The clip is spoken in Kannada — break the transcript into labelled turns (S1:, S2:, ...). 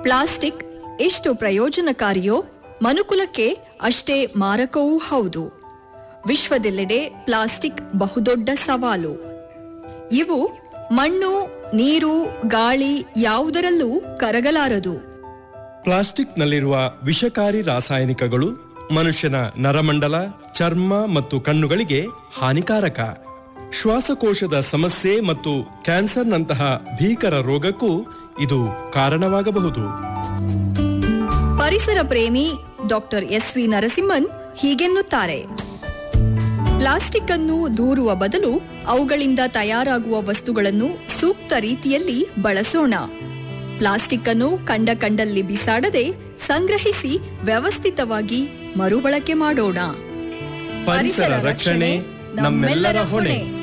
S1: ಪ್ಲಾಸ್ಟಿಕ್ ಎಷ್ಟು ಪ್ರಯೋಜನಕಾರಿಯೋ ಮನುಕುಲಕ್ಕೆ ಅಷ್ಟೇ ಮಾರಕವೂ ಹೌದು ವಿಶ್ವದೆಲ್ಲೆಡೆ ಪ್ಲಾಸ್ಟಿಕ್ ಬಹುದೊಡ್ಡ ಸವಾಲು ಇವು ಮಣ್ಣು ನೀರು ಗಾಳಿ ಯಾವುದರಲ್ಲೂ ಕರಗಲಾರದು
S2: ಪ್ಲಾಸ್ಟಿಕ್ನಲ್ಲಿರುವ ವಿಷಕಾರಿ ರಾಸಾಯನಿಕಗಳು ಮನುಷ್ಯನ ನರಮಂಡಲ ಚರ್ಮ ಮತ್ತು ಕಣ್ಣುಗಳಿಗೆ ಹಾನಿಕಾರಕ ಶ್ವಾಸಕೋಶದ ಸಮಸ್ಯೆ ಮತ್ತು ಕ್ಯಾನ್ಸರ್ನಂತಹ ಭೀಕರ ರೋಗಕ್ಕೂ ಇದು ಕಾರಣವಾಗಬಹುದು
S1: ಪರಿಸರ ಪ್ರೇಮಿ ಡಾಕ್ಟರ್ ಎಸ್ ವಿ ನರಸಿಂಹನ್ ಹೀಗೆನ್ನುತ್ತಾರೆ ಪ್ಲಾಸ್ಟಿಕ್ ಅನ್ನು ದೂರುವ ಬದಲು ಅವುಗಳಿಂದ ತಯಾರಾಗುವ ವಸ್ತುಗಳನ್ನು ಸೂಕ್ತ ರೀತಿಯಲ್ಲಿ ಬಳಸೋಣ ಪ್ಲಾಸ್ಟಿಕ್ ಅನ್ನು ಕಂಡ ಕಂಡಲ್ಲಿ ಬಿಸಾಡದೆ ಸಂಗ್ರಹಿಸಿ ವ್ಯವಸ್ಥಿತವಾಗಿ ಮರುಬಳಕೆ ಮಾಡೋಣ
S2: ಪರಿಸರ ರಕ್ಷಣೆ ನಮ್ಮೆಲ್ಲರ ಹೊಣೆ